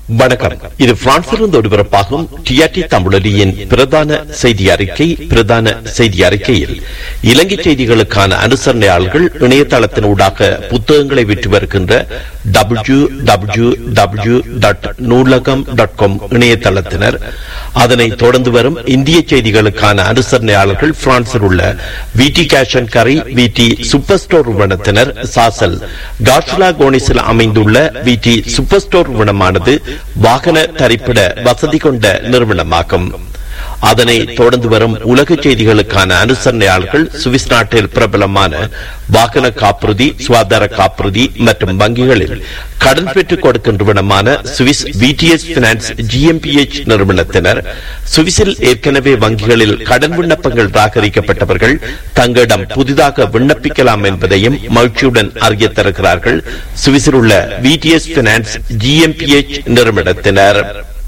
வணக்கம் இது பிரான்சிலிருந்து ஒளிபரப்பாகும் டிஆர்டி தமிழொலியின் பிரதான செய்தி அறிக்கை பிரதான செய்தி அறிக்கையில் இலங்கை செய்திகளுக்கான அனுசரணையாளர்கள் இணையதளத்தினூடாக புத்தகங்களை விற்று வருகின்ற W W W dot Noolaham dot com இணையதளத்தினர் அதனைத் தொடர்ந்து வரும் இந்திய செய்திகளுக்கான அனுசரணையாளர்கள் பிரான்சில் உள்ள விடி கேஷ் அண்ட் கரி விடி சூப்பர் ஸ்டோர் நிறுவனத்தினர் சாசல் காட்சுலா கோனிஸில் அமைந்துள்ள விடி சூப்பர் ஸ்டோர் நிறுவனமானது வாகன தரிப்பிட வசதி கொண்ட நிறுவனமாகும் அதனை தொடர்ந்து வரும் உலக செய்திகளுக்கான அனுசரணையாளர்கள் சுவிஸ் நாட்டில் பிரபலமான வாகன காப்புறுதி சுகாதார காப்புறுதி மற்றும் வங்கிகளில் கடன் பெற்றுக் கொடுக்கும் நிறுவனமான சுவிஸ் விடிஎஸ் பினான்ஸ் ஜிஎம்பிஎச் நிறுவனத்தினர் சுவிஸில் ஏற்கனவே வங்கிகளில் கடன் விண்ணப்பங்கள் ராகரிக்கப்பட்டவர்கள் தங்களிடம் புதிதாக விண்ணப்பிக்கலாம் என்பதையும் மகிழ்ச்சியுடன் அறிய தருகிறார்கள் சுவிஸில் உள்ள விடிஎஸ் பினான்ஸ் ஜிஎம்பிஎச் நிறுவனத்தினர்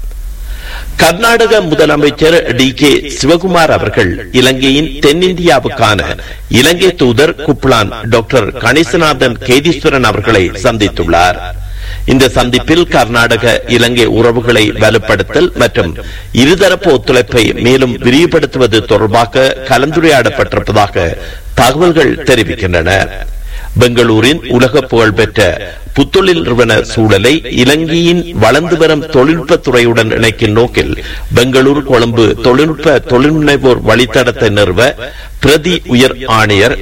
கர்நாடக முதலமைச்சர் டி கே சிவகுமார் அவர்கள் இலங்கையின் தென்னிந்தியாவுக்கான இலங்கை தூதர் குப்லான் டாக்டர் கணேசநாதன் கேதீஸ்வரன் அவர்களை சந்தித்துள்ளார் இந்த சந்திப்பில் கர்நாடக இலங்கை உறவுகளை வலுப்படுத்தல் மற்றும் இருதரப்பு ஒத்துழைப்பை மேலும் விரிவுபடுத்துவது தொடர்பாக கலந்துரையாடப்பட்டிருப்பதாக தகவல்கள் தெரிவிக்கின்றன பெங்களூரின் உலக புகழ்பெற்ற புத்தொழில் நிறுவன சூழலை இலங்கையின் வளர்ந்து வரும் தொழில்நுட்ப துறையுடன் இணைக்கும் நோக்கில் பெங்களூரு கொழும்பு தொழில்நுட்ப தொழில்முனைவோர் வழித்தடத்தை நிறுவ பிரதி உயர் ஆணையர்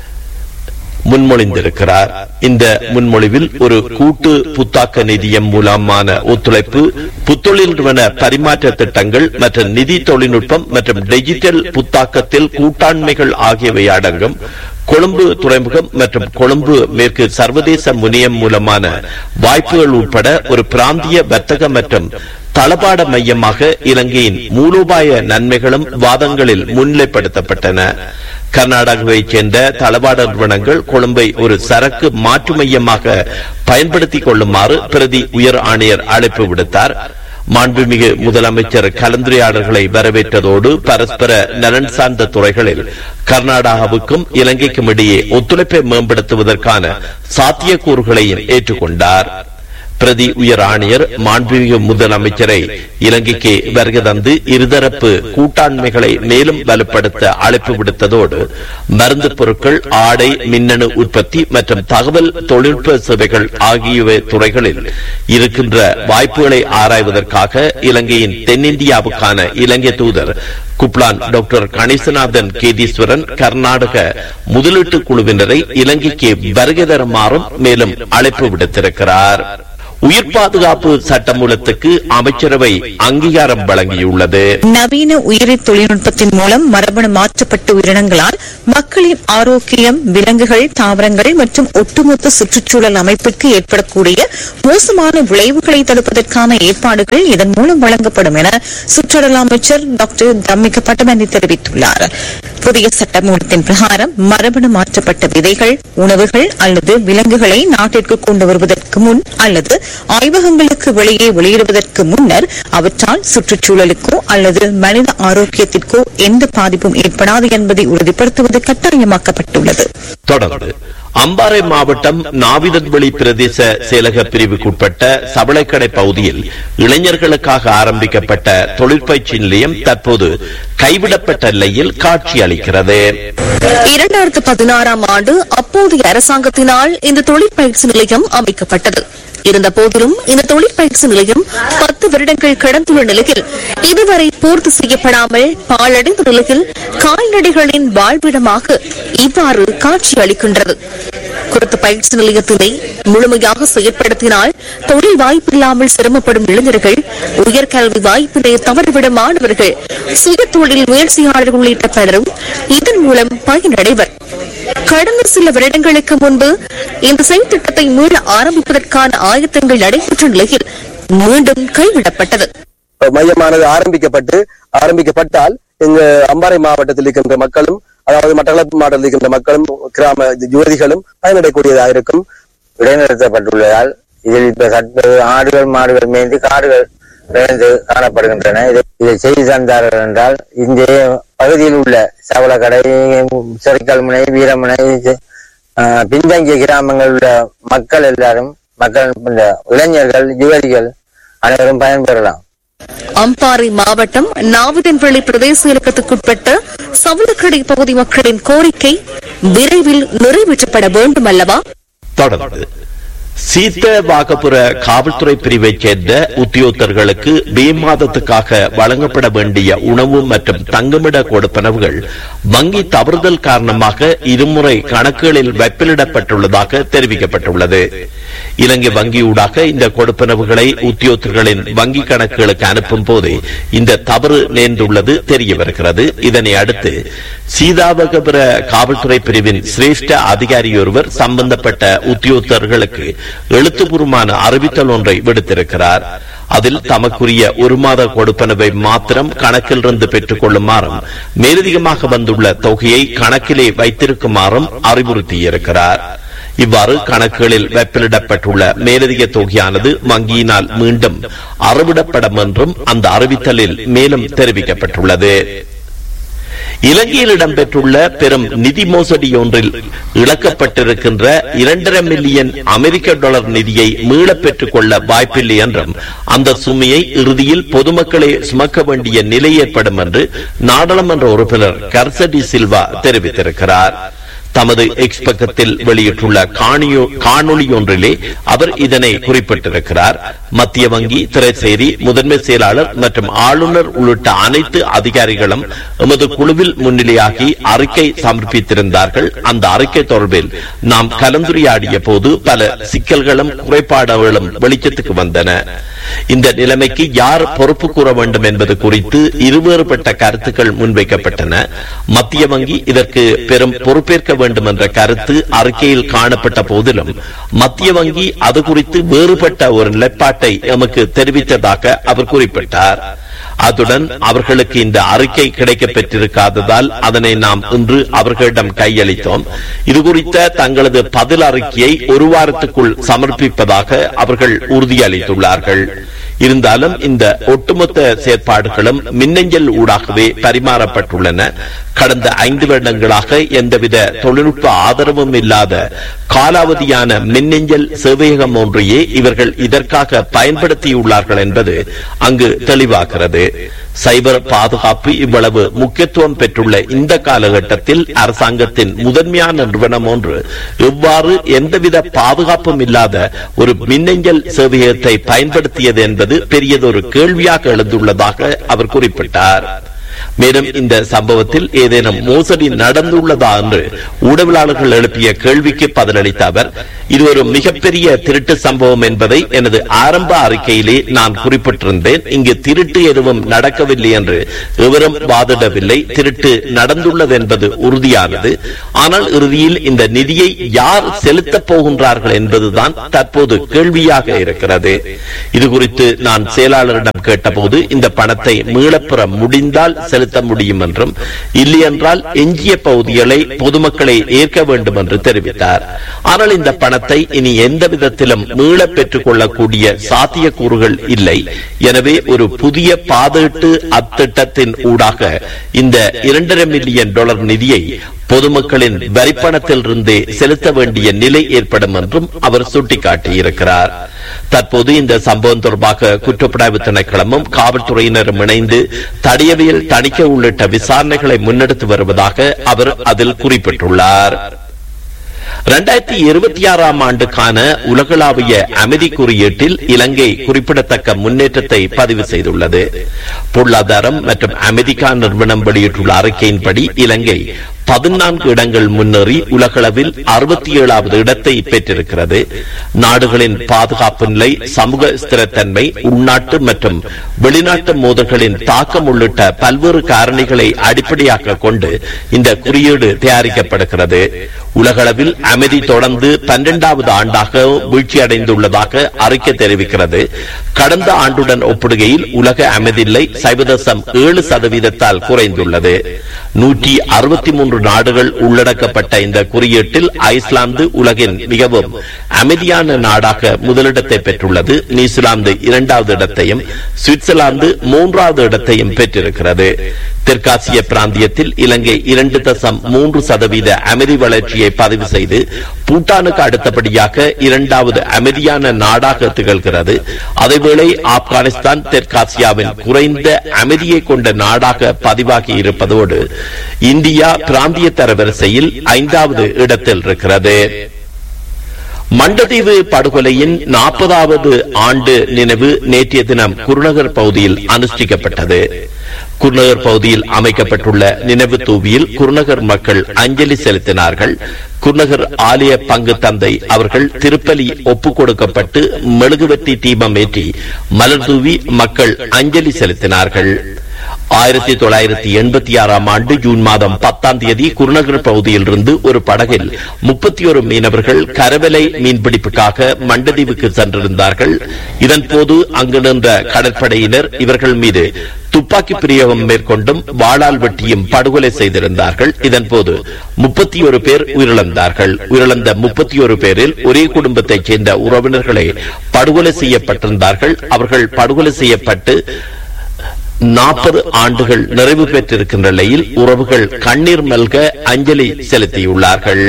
முன்மொழிந்திருக்கிறார் இந்த முன்மொழிவில் ஒரு கூட்டு புத்தாக்க நிதியம் மூலமான ஒத்துழைப்பு புத்தொழில் நிறுவன பரிமாற்ற திட்டங்கள் மற்றும் நிதி தொழில்நுட்பம் மற்றும் டிஜிட்டல் புத்தாக்கத்தில் கூட்டாண்மைகள் ஆகியவை அடங்கும் கொழும்பு துறைமுகம் மற்றும் கொழும்பு மேற்கு சர்வதேச முனையம் மூலமான வாய்ப்புகள் உட்பட ஒரு பிராந்திய வர்த்தக மற்றும் தளபாட மையமாக இலங்கையின் மூலோபாய நன்மைகளும் வாதங்களில் முன்னிலைப்படுத்தப்பட்டன கர்நாடகாவைச் சேர்ந்த தளபாட நிறுவனங்கள் கொழும்பை ஒரு சரக்கு மாற்று மையமாக பயன்படுத்திக் கொள்ளுமாறு பிரதி உயர் ஆணையர் அழைப்பு விடுத்தார் மாண்புமிகு முதலமைச்சர் கலந்துரையாடல்களை வரவேற்றதோடு பரஸ்பர நலன் சார்ந்த துறைகளில் கர்நாடகாவுக்கும் இலங்கைக்கும் இடையே ஒத்துழைப்பை மேம்படுத்துவதற்கான சாத்தியக்கூறுகளையும் ஏற்றுக்கொண்டார் பிரதி உயர் ஆணையர் மாண்புமிகு முதலமைச்சரை இலங்கைக்கு வருகை தந்து இருதரப்பு கூட்டாண்மைகளை மேலும் வலுப்படுத்த அழைப்பு விடுத்ததோடு மருந்து பொருட்கள் ஆடை மின்னணு உற்பத்தி மற்றும் தகவல் தொழில்நுட்ப சேவைகள் ஆகியவை துறைகளில் இருக்கின்ற வாய்ப்புகளை ஆராய்வதற்காக இலங்கையின் தென்னிந்தியாவுக்கான இலங்கை தூதர் குப்லான் டாக்டர் கணேசநாதன் கேதீஸ்வரன் கர்நாடக முதலீட்டு குழுவினரை இலங்கைக்கு வருகை தருமாறும் மேலும் அழைப்பு விடுத்திருக்கிறார் உயிர் பாதுகாப்பு சட்டமூலத்துக்கு அமைச்சரவை அங்கீகாரம் வழங்கியுள்ளது நவீன உயிரி தொழில்நுட்பத்தின் மூலம் மரபணு மாற்றப்பட்ட உயிரினங்களால் மக்களின் ஆரோக்கியம் விலங்குகள் தாவரங்கள் மற்றும் ஒட்டுமொத்த சுற்றுச்சூழல் அமைப்பிற்கு ஏற்படக்கூடிய மோசமான விளைவுகளை தடுப்பதற்கான ஏற்பாடுகள் இதன் மூலம் வழங்கப்படும் என சுற்றுலா அமைச்சர் டாக்டர் தம்மிக பட்டமணி தெரிவித்துள்ளார் புதிய சட்டமூலத்தின் பிரகாரம் மரபணு மாற்றப்பட்ட விதைகள் உணவுகள் அல்லது விலங்குகளை நாட்டிற்கு கொண்டு வருவதற்கு முன் அல்லது ஆய்வகங்களுக்கு வெளியே வெளியிடுவதற்கு முன்னர் அவற்றால் சுற்றுச்சூழலுக்கோ அல்லது மனித ஆரோக்கியத்திற்கோ எந்த பாதிப்பும் ஏற்படாது என்பதை உறுதிப்படுத்துவது கட்டாயமாக்கப்பட்டுள்ளது தொடர்ந்து அம்பாறை மாவட்டம் நாவிதன்வெளி பிரதேச செயலக பிரிவுக்குட்பட்ட சபளைக்கடை பகுதியில் இளைஞர்களுக்காக ஆரம்பிக்கப்பட்ட தொழிற்பயிற்சி நிலையம் தற்போது கைவிடப்பட்ட நிலையில் காட்சி அளிக்கிறது இரண்டாயிரத்து பதினாறாம் ஆண்டு அப்போதைய அரசாங்கத்தினால் இந்த தொழிற்பயிற்சி நிலையம் அமைக்கப்பட்டது இருந்த போதிலும் இந்த தொழிற்பயிற்சி நிலையம் பத்து வருடங்கள் கடந்துள்ள நிலையில் இதுவரை பூர்த்தி செய்யப்படாமல் பாழடைந்த நிலையில் கால்நடைகளின் வாழ்விடமாக இவ்வாறு காட்சி அளிக்கின்றது குறித்த பயிற்சி நிலையத்தினை முழுமையாக செயற்படுத்தினால் தொழில் வாய்ப்பில்லாமல் சிரமப்படும் இளைஞர்கள் உயர்கல்வி வாய்ப்பினை தவறிவிடும் மாணவர்கள் சுய தொழில் முயற்சியாளர்கள் உள்ளிட்ட பலரும் இதன் மூலம் பயனடைவர் கடந்த சில வருடங்களுக்கு முன்பு இந்த செயல்திட்டத்தை மீள ஆரம்பிப்பதற்கான ஆயத்தங்கள் நடைபெற்ற நிலையில் மீண்டும் கைவிடப்பட்டது மையமானது ஆரம்பிக்கப்பட்டு ஆரம்பிக்கப்பட்டால் எங்க அம்பாறை மாவட்டத்தில் இருக்கின்ற மக்களும் அதாவது மட்டக்களப்பு மாவட்டத்தில் இருக்கின்ற மக்களும் கிராம யுவதிகளும் பயனடையக்கூடியதாக இருக்கும் இடைநிறுத்தப்பட்டுள்ளதால் இதில் இப்ப சட்ட ஆடுகள் மாடுகள் மேய்ந்து காடுகள் விளைந்து காணப்படுகின்றன இதை இதை செய்து தந்தார்கள் என்றால் இந்த பகுதியில் உள்ள சவளக்கடை சிறைக்கல்முனை வீரமுனை ஆஹ், பின்தங்கிய கிராமங்களில் உள்ள மக்கள் எல்லாரும் மக்கள் இந்த இளைஞர்கள் யுவதிகள் அனைவரும் பயன்பெறலாம் அம்பாறை மாவட்டம் நாவிதன்வெளி பிரதேச இலக்கத்துக்குட்பட்ட சவுலக்கடை பகுதி மக்களின் கோரிக்கை விரைவில் நிறைவேற்றப்பட வேண்டும் அல்லவா தொடர்ந்து சீத்த வாகபுர காவல்துறை பிரிவைச் சேர்ந்த உத்தியோகத்தர்களுக்கு மே மாதத்துக்காக வழங்கப்பட வேண்டிய உணவு மற்றும் தங்குமிட கொடுப்பனவுகள் வங்கி தவறுதல் காரணமாக இருமுறை கணக்குகளில் வைப்பிலிடப்பட்டுள்ளதாக தெரிவிக்கப்பட்டுள்ளது இலங்கை வங்கியூடாக இந்த கொடுப்பனவுகளை உத்தியோகத்தர்களின் வங்கி கணக்குகளுக்கு அனுப்பும் போது இந்த தவறு நேர்ந்துள்ளது தெரிய வருகிறது இதனை அடுத்து சீதாவகபுர காவல்துறை பிரிவின் சிரேஷ்ட அதிகாரியொருவர் சம்பந்தப்பட்ட உத்தியோகத்தர்களுக்கு எழுத்துப்பூர்வமான அறிவித்தல் ஒன்றை விடுத்திருக்கிறார் அதில் தமக்குரிய ஒரு மாத கொடுப்பனவை மாத்திரம் கணக்கிலிருந்து பெற்றுக் கொள்ளுமாறும் மேலதிகமாக வந்துள்ள தொகையை கணக்கிலே வைத்திருக்குமாறும் அறிவுறுத்தியிருக்கிறார் இவ்வாறு கணக்குகளில் வைப்பிலிடப்பட்டுள்ள மேலதிக தொகையானது வங்கியினால் மீண்டும் அறவிடப்படும் என்றும் அந்த அறிவித்தலில் மேலும் தெரிவிக்கப்பட்டுள்ளது இலங்கையில் இடம்பெற்றுள்ள பெரும் நிதி மோசடி ஒன்றில் இழக்கப்பட்டிருக்கின்ற இரண்டரை மில்லியன் அமெரிக்க டாலர் நிதியை மீளப் பெற்றுக் கொள்ள வாய்ப்பில்லை என்றும் அந்த சுமையை இறுதியில் பொதுமக்களே சுமக்க வேண்டிய நிலை ஏற்படும் என்று நாடாளுமன்ற உறுப்பினர் கர்சடி சில்வா தெரிவித்திருக்கிறார் தமது எக்ஸ் பக்கத்தில் வெளியிட்டுள்ள காணியோ- காணொளி ஒன்றிலே அவர் இதனை குறிப்பிட்டிருக்கிறார் மத்திய வங்கி திரைசேரி முதன்மை செயலாளர் மற்றும் ஆளுநர் உள்ளிட்ட அனைத்து அதிகாரிகளும் எமது குழுவில் முன்னிலையாகி அறிக்கை சமர்ப்பித்திருந்தார்கள் அந்த அறிக்கை தொடர்பில் நாம் கலந்துரையாடிய போது பல சிக்கல்களும் குறைபாடுகளும் வெளிச்சத்துக்கு வந்தன இந்த நிலைமைக்கு யார் பொறுப்பு கூற வேண்டும் என்பது குறித்து இருவேறுபட்ட கருத்துக்கள் முன்வைக்கப்பட்டன மத்திய வங்கி இதற்கு பெரும் பொறுப்பேற்க வேண்டும் என்ற கருத்து அறிக்கையில் காணப்பட்ட போதிலும் மத்திய வங்கி அது குறித்து வேறுபட்ட ஒரு நிலைப்பாட்டை எமக்கு தெரிவித்ததாக அவர் குறிப்பிட்டார் அத்துடன் அவர்களுக்கு இந்த அறிக்கை கிடைக்கப் பெற்றிருக்காததால் அதனை நாம் இன்று அவர்களிடம் கையளித்தோம் இது குறித்த தங்களது பதில் அறிக்கையை ஒரு வாரத்துக்குள் சமர்ப்பிப்பதாக அவர்கள் உறுதியளித்துள்ளார்கள் இருந்தாலும் இந்த ஒட்டுமொத்த செயற்பாடுகளும் மின்னஞ்சல் ஊடாகவே பரிமாறப்பட்டுள்ளன கடந்த ஐந்து வருடங்களாக எந்தவித தொழில்நுட்ப ஆதரவும் இல்லாத காலாவதியான மின்னஞ்சல் சேவையகம் ஒன்றையே இவர்கள் இதற்காக பயன்படுத்தியுள்ளார்கள் என்பது அங்கு தெளிவாகிறது சைபர் பாதுகாப்பு இவ்வளவு முக்கியத்துவம் பெற்றுள்ள இந்த காலகட்டத்தில் அரசாங்கத்தின் முதன்மையான நிறுவனம் ஒன்று எவ்வாறு எந்தவித பாதுகாப்பும் இல்லாத ஒரு மின்னஞ்சல் சேவையகத்தை பயன்படுத்தியது என்பது பெரியதொரு கேள்வியாக எழுந்துள்ளதாக அவர் குறிப்பிட்டார் மேலும் இந்த சம்பவத்தில் ஏதேனும் மோசடி நடந்துள்ளதா என்று ஊடகவியலாளர்கள் எழுப்பிய கேள்விக்கு பதிலளித்த அவர் இது ஒரு மிகப்பெரிய திருட்டு சம்பவம் என்பதை எனது ஆரம்ப அறிக்கையிலே நான் குறிப்பிட்டிருந்தேன் இங்கு திருட்டு எதுவும் நடக்கவில்லை என்று எவரும் வாதிடவில்லை திருட்டு நடந்துள்ளது என்பது உறுதியானது ஆனால் இறுதியில் இந்த நிதியை யார் செலுத்தப் போகின்றார்கள் என்பதுதான் தற்போது கேள்வியாக இருக்கிறது இது குறித்து நான் செயலாளரிடம் கேட்டபோது இந்த பணத்தை மீளப்பெற முடிந்தால் செலுத்த முடியும் என்றும் இல்லையென்றால் எஞ்சிய பகுதிகளை பொதுமக்களை ஏற்க வேண்டும் என்று தெரிவித்தார் ஆனால் இந்த பணத்தை இனி எந்த விதத்திலும் மீளப் பெற்றுக் கொள்ளக்கூடிய சாத்தியக்கூறுகள் இல்லை எனவே ஒரு புதிய பாதீட்டு அத்திட்டத்தின் ஊடாக இந்த இரண்டரை மில்லியன் டாலர் நிதியை பொதுமக்களின் வரிப்பணத்திலிருந்தே செலுத்த வேண்டிய நிலை ஏற்படும் என்றும் அவர் சுட்டிக்காட்டியிருக்கிறார் தற்போது இந்த சம்பவம் தொடர்பாக குற்றப்புலனாய்வு திணைக்களமும் காவல்துறையினரும் இணைந்து தடியவியல் தணிக்கை உள்ளிட்ட விசாரணைகளை முன்னெடுத்து வருவதாக அவர் அதில் குறிப்பிட்டுள்ளார் இரண்டாயிரத்தி இருபத்தி ஆறாம் ஆண்டுக்கான உலகளாவிய அமைதி குறியீட்டில் இலங்கை குறிப்பிடத்தக்க முன்னேற்றத்தை பதிவு செய்துள்ளது பொருளாதாரம் மற்றும் அமைதிக்கா நிறுவனம் வெளியிட்டுள்ள அறிக்கையின்படி இலங்கை பதினான்கு இடங்கள் முன்னேறி உலகளவில் அறுபத்தி ஏழாவது இடத்தை பெற்றிருக்கிறது நாடுகளின் பாதுகாப்பு நிலை சமூக ஸ்திரத்தன்மை உள்நாட்டு மற்றும் வெளிநாட்டு மோதல்களின் தாக்கம் உள்ளிட்ட பல்வேறு காரணிகளை அடிப்படையாக கொண்டு இந்த குறியீடு தயாரிக்கப்படுகிறது உலகளவில் அமைதி தொடர்ந்து பன்னிரண்டாவது ஆண்டாக வீழ்ச்சியடைந்துள்ளதாக அறிக்கை தெரிவிக்கிறது கடந்த ஆண்டுடன் ஒப்பிடுகையில் உலக அமைதிநிலை சைவதசம் ஏழு சதவீதத்தால் குறைந்துள்ளது நூற்றி அறுபத்தி மூன்று நாடுகள் உள்ளடக்கப்பட்ட இந்த குறியீட்டில் ஐஸ்லாந்து உலகின் மிகவும் அமைதியான நாடாக முதலிடத்தை பெற்றுள்ளது நியூசிலாந்து இரண்டாவது இடத்தையும் சுவிட்சர்லாந்து மூன்றாவது இடத்தையும் பெற்றிருக்கிறது தெற்காசிய பிராந்தியத்தில் இலங்கை இரண்டு தசம் மூன்று சதவீத அமைதி வளர்ச்சியை பதிவு செய்து பூட்டானுக்கு அடுத்தபடியாக இரண்டாவது அமைதியான நாடாக திகழ்கிறது அதேவேளை ஆப்கானிஸ்தான் தெற்காசியாவின் குறைந்த அமைதியை கொண்ட நாடாக பதிவாகி இருப்பதோடு இந்தியா பிராந்திய தரவரிசையில் ஐந்தாவது இடத்தில் இருக்கிறது மண்டதீவு படுகொலையின் நாற்பதாவது ஆண்டு நினைவு நேற்றைய தினம் குருநகர் பகுதியில் அனுஷ்டிக்கப்பட்டது குருநகர் பகுதியில் அமைக்கப்பட்டுள்ள நினைவு தூவியில் குருநகர் மக்கள் அஞ்சலி செலுத்தினார்கள் குருநகர் ஆலய பங்கு தந்தை அவர்கள் திருப்பலி ஒப்புக் கொடுக்கப்பட்டு மெழுகுவர்த்தி தீபம் ஏற்றி மலர் தூவி மக்கள் அஞ்சலி செலுத்தினார்கள் ஆயிரத்தி தொள்ளாயிரத்தி எண்பத்தி ஆறாம் ஆண்டு ஜூன் மாதம் பத்தாம் தேதி குருநகர் பகுதியிலிருந்து ஒரு படகில் முப்பத்தி ஒரு மீனவர்கள் கரவலை மீன்பிடிப்புக்காக மண்டதீவுக்கு சென்றிருந்தார்கள் இதன்போது அங்கு நின்ற கடற்படையினர் இவர்கள் மீது துப்பாக்கி பிரயோகம் மேற்கொண்டும் வாளால் வெட்டியும் படுகொலை செய்திருந்தார்கள் இதன்போது முப்பத்தி ஒரு பேர் உயிரிழந்தார்கள் உயிரிழந்த முப்பத்தி ஒரு பேரில் ஒரே குடும்பத்தைச் சேர்ந்த உறவினர்களை படுகொலை செய்யப்பட்டிருந்தார்கள் அவர்கள் படுகொலை செய்யப்பட்டு நாற்பது ஆண்டுகள் நிறைவு பெற்றிருக்கின்ற நிலையில் உறவுகள் கண்ணீர் மல்க அஞ்சலி செலுத்தியுள்ளார்கள்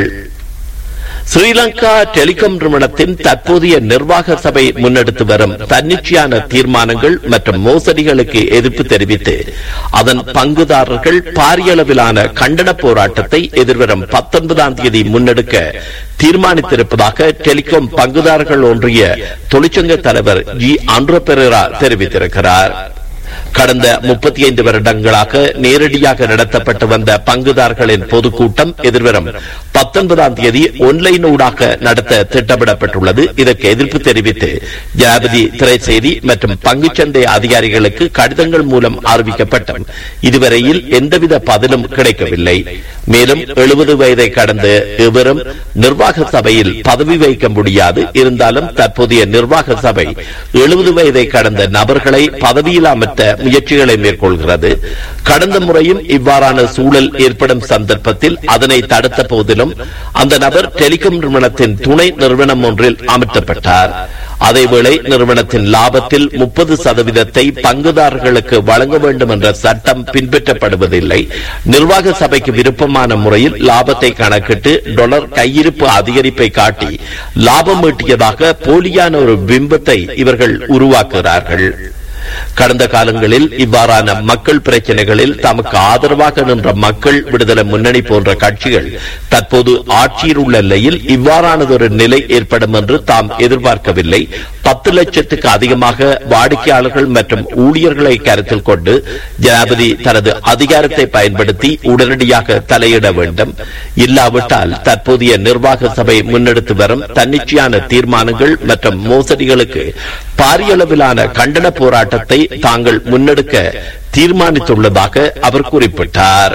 ஸ்ரீலங்கா டெலிகாம் நிறுவனத்தின் தற்போதைய நிர்வாக சபை முன்னெடுத்து வரும் தன்னிச்சையான தீர்மானங்கள் மற்றும் மோசடிகளுக்கு எதிர்ப்பு தெரிவித்து அதன் பங்குதாரர்கள் பாரிய அளவிலான கண்டன போராட்டத்தை எதிர்வரும் பத்தொன்பதாம் தேதி முன்னெடுக்க தீர்மானித்திருப்பதாக டெலிகாம் பங்குதாரர்கள் ஒன்றிய தொழிற்சங்க தலைவர் ஜி ஆண்ட்ரோ பெரேரா தெரிவித்திருக்கிறார் கடந்த முப்பத்தி ஐந்து வருடங்களாக நேரடியாக நடத்தப்பட்டு வந்த பங்குதாரர்களின் பொதுக்கூட்டம் எதிர்வரும் பத்தொன்பதாம் தேதி ஒன்லைன் ஊடாக நடத்த திட்டமிடப்பட்டுள்ளது இதற்கு எதிர்ப்பு தெரிவித்து ஜனாபதி திரைச்செய்தி மற்றும் பங்குச்சந்தை அதிகாரிகளுக்கு கடிதங்கள் மூலம் அறிவிக்கப்பட்டும் இதுவரையில் எந்தவித பதிலும் கிடைக்கவில்லை மேலும் எழுபது வயதை கடந்த எவரும் நிர்வாக சபையில் பதவி வைக்க முடியாது இருந்தாலும் தற்போதைய நிர்வாக சபை எழுபது வயதை கடந்த நபர்களை பதவியில் அமர்த்த முயற்சிகளை மேற்கொள்கிறது கடந்த முறையும் இவ்வாறான சூழல் ஏற்படும் சந்தர்ப்பத்தில் அதனை தடுத்த போதிலும் அந்த நபர் டெலிகாம் நிறுவனத்தின் துணை நிறுவனம் ஒன்றில் அமர்த்தப்பட்டார் அதேவேளை நிறுவனத்தின் லாபத்தில் முப்பது சதவீதத்தை பங்குதாரர்களுக்கு வழங்க வேண்டும் என்ற சட்டம் பின்பற்றப்படுவதில்லை நிர்வாக சபைக்கு விருப்பமான முறையில் லாபத்தை கணக்கிட்டு டொலர் கையிருப்பு அதிகரிப்பை காட்டி லாபம் ஈட்டியதாக போலியான ஒரு பிம்பத்தை இவர்கள் உருவாக்குகிறார்கள் கடந்த காலங்களில் இவ்வாறான மக்கள் பிரச்சனைகளில் தமக்கு ஆதரவாக நின்ற மக்கள் விடுதலை முன்னணி போன்ற கட்சிகள் தற்போது ஆட்சியில் உள்ள நிலையில் இவ்வாறானதொரு நிலை ஏற்படும் என்று தாம் எதிர்பார்க்கவில்லை பத்து லட்சத்துக்கு அதிகமாக வாடிக்கையாளர்கள் மற்றும் ஊழியர்களை கருத்தில் கொண்டு ஜனாபதி தனது அதிகாரத்தை பயன்படுத்தி உடனடியாக தலையிட வேண்டும் இல்லாவிட்டால் தற்போதைய நிர்வாக சபை முன்னெடுத்து வரும் தன்னிச்சையான தீர்மானங்கள் மற்றும் மோசடிகளுக்கு பாரிய அளவிலான கண்டன போராட்டத்தை தாங்கள் முன்னெடுக்க தீர்மானித்துள்ளதாக அவர் குறிப்பிட்டார்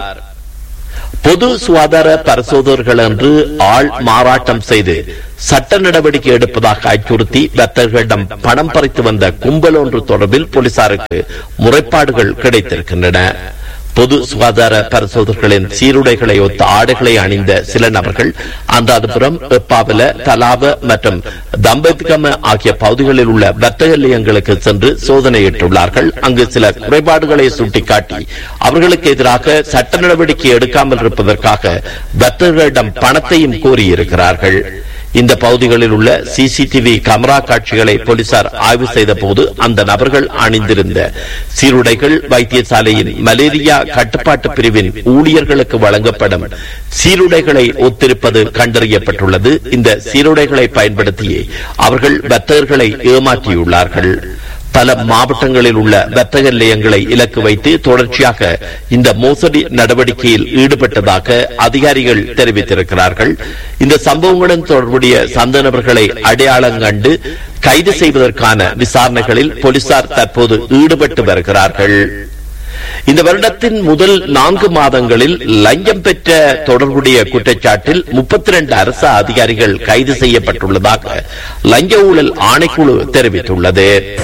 பொது சுகாதார பரிசோதகர்கள் என்று ஆள் மாறாட்டம் செய்து சட்ட நடவடிக்கை எடுப்பதாக அச்சுறுத்தி வர்த்தகர்களிடம் பணம் பறித்து வந்த கும்பல் ஒன்று தொடர்பில் போலீசாருக்கு முறைப்பாடுகள் கிடைத்திருக்கின்றன பொது சுகாதார பரிசோதகர்களின் சீருடைகளை ஒத்த ஆடைகளை அணிந்த சில நபர்கள் அந்தாதிபுரம் எப்பாவல தலாவ மற்றும் தம்பதிகம ஆகிய பகுதிகளில் உள்ள வர்த்தக நிலையங்களுக்கு சென்று சோதனையிட்டுள்ளார்கள் அங்கு சில குறைபாடுகளை சுட்டிக்காட்டி அவர்களுக்கு எதிராக சட்ட நடவடிக்கை எடுக்காமல் இருப்பதற்காக வர்த்தகர்களிடம் பணத்தையும் கோரியிருக்கிறார்கள் இந்த பகுதிகளில் உள்ள சிசிடிவி கமரா காட்சிகளை போலீசார் ஆய்வு செய்த போது அந்த நபர்கள் அணிந்திருந்த சீருடைகள் வைத்தியசாலையின் மலேரியா கட்டுப்பாட்டு பிரிவின் ஊழியர்களுக்கு வழங்கப்படும் சீருடைகளை ஒத்திருப்பது கண்டறியப்பட்டுள்ளது இந்த சீருடைகளை பயன்படுத்தியே அவர்கள் வர்த்தகர்களை ஏமாற்றியுள்ளார்கள் பல மாவட்டங்களில் உள்ள வர்த்தக நிலையங்களை இலக்கு வைத்து தொடர்ச்சியாக இந்த மோசடி நடவடிக்கையில் ஈடுபட்டதாக அதிகாரிகள் தெரிவித்திருக்கிறார்கள் இந்த சம்பவங்களுடன் தொடர்புடைய சந்த நபர்களை அடையாளம் கண்டு கைது செய்வதற்கான விசாரணைகளில் போலீசார் தற்போது ஈடுபட்டு வருகிறார்கள் இந்த வருடத்தின் முதல் நான்கு மாதங்களில் லஞ்சம் பெற்ற தொடர்புடைய குற்றச்சாட்டில் முப்பத்தி இரண்டு அரசு அதிகாரிகள் கைது செய்யப்பட்டுள்ளதாக லஞ்ச ஊழல் ஆணைக்குழு தெரிவித்துள்ளது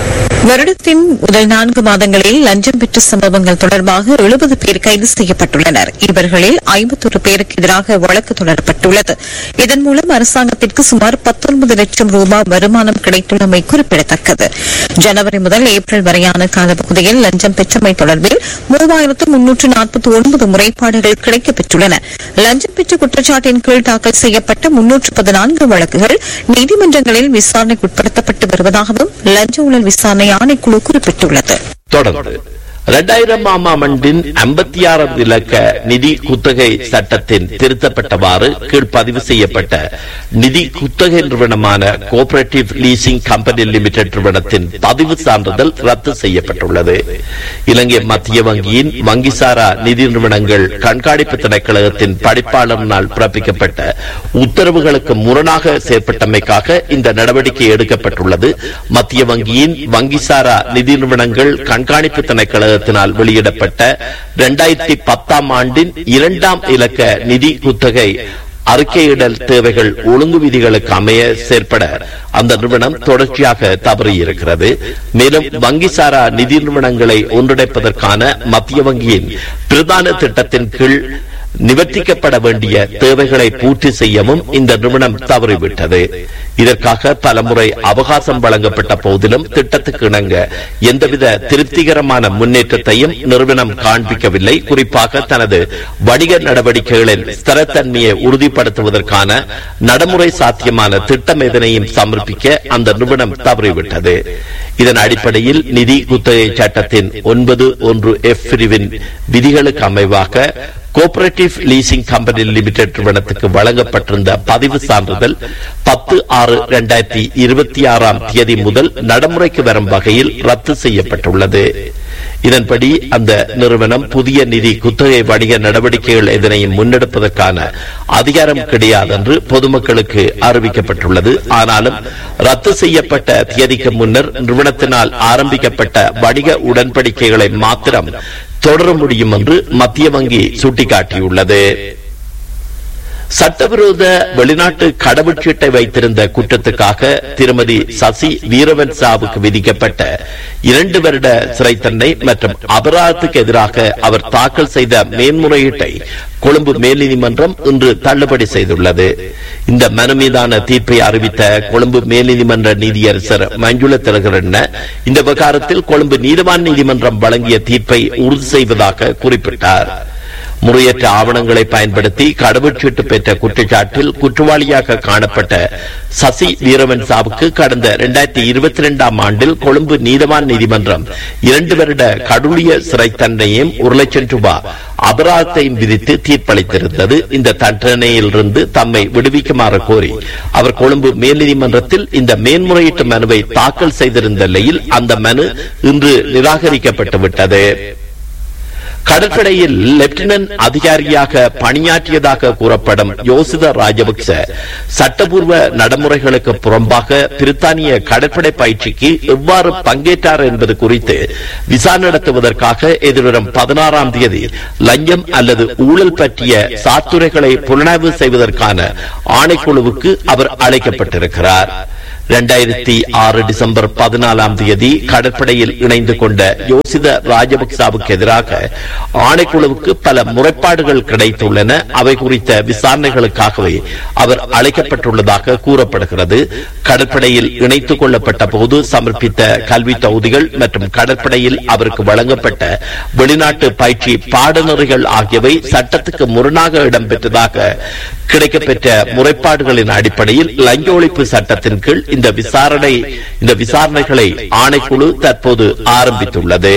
வருடத்தின் முதல் நான்கு மாதங்களில் லஞ்சம் பெற்ற சம்பவங்கள் தொடர்பாக எழுபது பேர் கைது செய்யப்பட்டுள்ளனர் இவர்களில் ஐம்பத்தொரு பேருக்கு எதிராக வழக்கு தொடரப்பட்டுள்ளது இதன் மூலம் அரசாங்கத்திற்கு சுமார் பத்தொன்பது லட்சம் ரூபாய் வருமானம் கிடைத்துள்ளமை குறிப்பிடத்தக்கது ஜனவரி முதல் ஏப்ரல் வரையான காலப்பகுதியில் லஞ்சம் பெற்றமை தொடர்பில் மூவாயிரத்து முன்னூற்று நாற்பத்தி ஒன்பது முறைப்பாடுகள் கிடைக்கப்பெற்றுள்ளன லஞ்சம் பெற்ற குற்றச்சாட்டின் கீழ் தாக்கல் செய்யப்பட்ட முன்னூற்று பதினான்கு வழக்குகள் நீதிமன்றங்களில் விசாரணைக்கு உட்படுத்தப்பட்டு வருவதாகவும் லஞ்ச ஊழல் விசாரணை ஆணைக்குழு குறிப்பிட்டுள்ளது தொடர்ந்து இரண்டாயிரம் ஆமாம் ஆண்டின் ஐம்பத்தி ஆறாவது இலக்க நிதி குத்தகை சட்டத்தின் திருத்தப்பட்டவாறு கீழ்ப்பதிவு செய்யப்பட்ட நிதி குத்தகை நிறுவனமான கோஆபரேட்டிவ் லீசிங் கம்பெனி லிமிடெட் நிறுவனத்தின் பதிவு சான்றிதழ் ரத்து செய்யப்பட்டுள்ளது இலங்கை மத்திய வங்கியின் வங்கிசாரா நிதி நிறுவனங்கள் கண்காணிப்பு திணைக்களகத்தின் படிப்பாளரினால் பிறப்பிக்கப்பட்ட உத்தரவுகளுக்கு முரணாக செயற்பட்டமைக்காக இந்த நடவடிக்கை எடுக்கப்பட்டுள்ளது மத்திய வங்கியின் வங்கிசாரா நிதி நிறுவனங்கள் கண்காணிப்பு திணைக்களகத்தினால் வெளியிடப்பட்ட இரண்டாயிரத்தி பத்தாம் ஆண்டின் இரண்டாம் இலக்க நிதி குத்தகை அறிக்கையிடல் தேவைகள் ஒழுங்கு விதிகளுக்கு அமைய செயற்பட அந்த நிறுவனம் தொடர்ச்சியாக தவறியிருக்கிறது மேலும் வங்கிசாரா நிதி நிறுவனங்களை ஒன்றிணைப்பதற்கான மத்திய வங்கியின் பிரதான திட்டத்தின் கீழ் நிவர்த்திக்கப்பட வேண்டிய தேவைகளை பூர்த்தி செய்யவும் இந்த நிறுவனம் தவறிவிட்டது இதற்காக பலமுறை அவகாசம் வழங்கப்பட்ட போதிலும் திட்டத்துக்கு இணங்க எந்தவித திருப்திகரமான முன்னேற்றத்தையும் நிறுவனம் காண்பிக்கவில்லை குறிப்பாக தனது வணிக நடவடிக்கைகளில் ஸ்திரத்தன்மையை உறுதிப்படுத்துவதற்கான நடைமுறை சாத்தியமான திட்டம் எதனையும் சமர்ப்பிக்க அந்த நிறுவனம் தவறிவிட்டது இதன் அடிப்படையில் நிதி குத்தகை சட்டத்தின் ஒன்பது ஒன்று எஃப் பிரிவின் விதிகளுக்கு அமைவாக கோஆபரேட்டிவ் லீசிங் கம்பெனி லிமிடெட் நிறுவனத்துக்கு வழங்கப்பட்டிருந்த பதிவு சான்றிதழ் பத்து ஆறு இரண்டாயிரத்தி இருபத்தி ஆறாம் தேதி முதல் நடைமுறைக்கு வரும் வகையில் ரத்து செய்யப்பட்டுள்ளது இதன்படி அந்த நிறுவனம் புதிய நிதி குத்தகை வணிக நடவடிக்கைகள் எதனையும் முன்னெடுப்பதற்கான அதிகாரம் கிடையாது என்று பொதுமக்களுக்கு அறிவிக்கப்பட்டுள்ளது ஆனாலும் ரத்து செய்யப்பட்ட தேதிக்கு முன்னர் நிறுவனத்தினால் ஆரம்பிக்கப்பட்ட வணிக உடன்படிக்கைகளை மாத்திரம் தொடர முடியும் என்று மத்திய வங்கி சுட்டிக்காட்டியுள்ளது சட்டவிரோத வெளிநாட்டு கடவுச்சீட்டை வைத்திருந்த குற்றத்துக்காக திருமதி சசி வீரவன்சாவுக்கு விதிக்கப்பட்ட இரண்டு வருட சிறை தண்டனை மற்றும் அபராதத்துக்கு எதிராக அவர் தாக்கல் செய்த மேன்முறையீட்டை கொழும்பு மேல்நீதிமன்றம் இன்று தள்ளுபடி செய்துள்ளது இந்த மனு மீதான தீர்ப்பை அறிவித்த கொழும்பு மேல்நீதிமன்ற நீதியரசர் மஞ்சுள திலகரண்ண இந்த விவகாரத்தில் கொழும்பு நீதவான் நீதிமன்றம் வழங்கிய தீர்ப்பை உறுதி செய்வதாக குறிப்பிட்டார் முறையற்ற ஆவணங்களை பயன்படுத்தி கடவுச்சீட்டு பெற்ற குற்றச்சாட்டில் குற்றவாளியாக காணப்பட்ட சசி வீரவன் சாவுக்கு கடந்த இரண்டாயிரத்தி இருபத்தி இரண்டாம் ஆண்டில் கொழும்பு நீதவான் நீதிமன்றம் இரண்டு வருட கடூழிய சிறை தண்டனையும் ஒரு லட்சம் ரூபாய் அபராதத்தையும் விதித்து தீர்ப்பளித்திருந்தது இந்த தண்டனையிலிருந்து தம்மை விடுவிக்குமாறு கோரி அவர் கொழும்பு மேல்நீதிமன்றத்தில் இந்த மேன்முறையீட்டு மனுவை தாக்கல் செய்திருந்த நிலையில் அந்த மனு இன்று நிராகரிக்கப்பட்டு விட்டது கடற்படையில் லெப்டினன்ட் அதிகாரியாக பணியாற்றியதாக கூறப்படும் யோசித ராஜபக்ச சட்டபூர்வ நடைமுறைகளுக்கு புறம்பாக பிரித்தானிய கடற்படை பயிற்சிக்கு எவ்வாறு பங்கேற்றார் என்பது குறித்து விசாரணை நடத்துவதற்காக எதிர்வரும் பதினாறாம் தேதி லஞ்சம் அல்லது ஊழல் பற்றிய சாத்துரைகளை புலனாய்வு செய்வதற்கான ஆணைக்குழுவுக்கு அவர் அழைக்கப்பட்டிருக்கிறார் இரண்டாயிரத்தி ஆறு டிசம்பர் பதினாலாம் தேதி கடற்படையில் இணைந்து கொண்ட யோசித ராஜபக்சாவுக்கு எதிராக ஆணைக்குழுவுக்கு பல முறைப்பாடுகள் கிடைத்துள்ளன அவை குறித்த விசாரணைகளுக்காகவே அவர் அழைக்கப்பட்டுள்ளதாக கூறப்படுகிறது கடற்படையில் இணைத்துக் கொள்ளப்பட்ட போது சமர்ப்பித்த கல்வி தொகுதிகள் மற்றும் கடற்படையில் அவருக்கு வழங்கப்பட்ட வெளிநாட்டு பயிற்சி பாடநெறிகள் ஆகியவை சட்டத்துக்கு முரணாக இடம்பெற்றதாக கிடைக்கப்பெற்ற முறைப்பாடுகளின் அடிப்படையில் லஞ்ச ஒழிப்பு சட்டத்தின் கீழ் இந்த விசாரணை இந்த விசாரணைகளை ஆணைக்குழு தற்போது ஆரம்பித்துள்ளது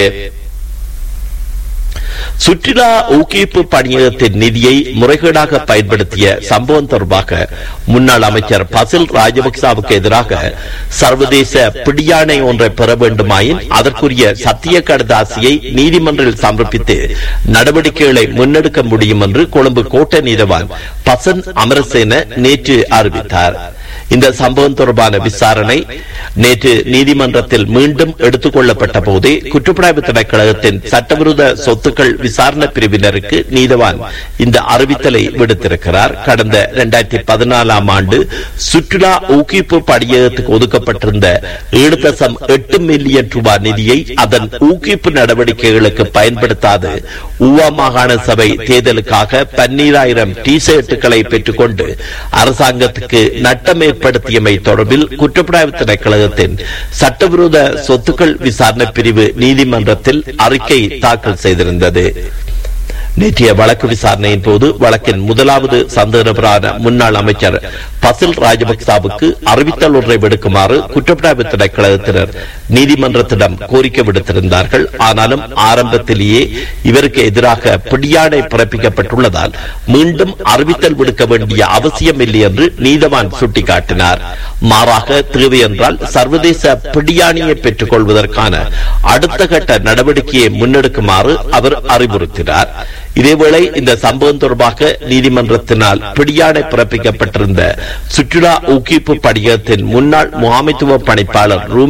சுற்றுலா ஊக்குவிப்பு பணியகத்தின் நிதியை முறைகேடாக பயன்படுத்திய சம்பவம் தொடர்பாக முன்னாள் அமைச்சர் பசில் ராஜபக்சாவுக்கு எதிராக சர்வதேச பிடியாணை ஒன்றை பெற வேண்டுமாயின் அதற்குரிய சத்திய கடதாசியை நீதிமன்றில் சமர்ப்பித்து நடவடிக்கைகளை முன்னெடுக்க முடியும் என்று கொழும்பு கோட்டை நீதவான் பசன் அமரசேன நேற்று அறிவித்தார் இந்த சம்பவம் தொடர்பான விசாரணை நேற்று நீதிமன்றத்தில் மீண்டும் எடுத்துக் கொள்ளப்பட்ட போதே குற்றப்புலனாய்வு திணைக்களகத்தின் சட்டவிரோத சொத்துக்கள் விசாரணை பிரிவினருக்கு நீதவான் இந்த அறிவித்தலை விடுத்திருக்கிறார் கடந்த இரண்டாயிரத்தி பதினாலாம் ஆண்டு சுற்றுலா ஊக்குவிப்பு படியகத்துக்கு ஒதுக்கப்பட்டிருந்த ஏழு தசம் எட்டு மில்லியன் ரூபாய் நிதியை அதன் ஊக்குவிப்பு நடவடிக்கைகளுக்கு பயன்படுத்தாது ஊவா மாகாண சபை தேர்தலுக்காக பன்னீராயிரம் டி ஷர்ட்டுகளை பெற்றுக்கொண்டு அரசாங்கத்துக்கு நட்டம் ஏற்படுத்தியமை தொடர்பில் குற்றப்புலனாய்வு திணைக்களகத்தின் சட்டவிரோத சொத்துக்கள் விசாரணை பிரிவு நீதிமன்றத்தில் அறிக்கை தாக்கல் செய்திருந்தது நேற்றைய வழக்கு விசாரணையின் போது வழக்கின் முதலாவது சந்தேகநபரான முன்னாள் அமைச்சர் பசில் ராஜபக்சாவுக்கு அறிவித்தல் ஒன்றை விடுக்குமாறு குற்றப்புலனாய்வு திணைக்களத்தினர் நீதிமன்றத்திடம் கோரிக்கை விடுத்திருந்தார்கள் ஆனாலும் ஆரம்பத்திலேயே இவருக்கு எதிராக பிடியாணை பிறப்பிக்கப்பட்டுள்ளதால் மீண்டும் அறிவித்தல் விடுக்க வேண்டிய அவசியம் இல்லை என்று நீதவான் சுட்டிக்காட்டினார் மாறாக தேவை என்றால் சர்வதேச பிடியாணியை பெற்றுக் கொள்வதற்கான அடுத்த கட்ட நடவடிக்கையை முன்னெடுக்குமாறு அவர் அறிவுறுத்தினார் இதேவேளை இந்த சம்பவம் தொடர்பாக நீதிமன்றத்தினால் பிடியாணை பிறப்பிக்கப்பட்டிருந்த சுற்றுலா ஊக்குவிப்பு படியத்தின் முன்னாள் முகாமைத்துவ பணிப்பாளர் ரூமி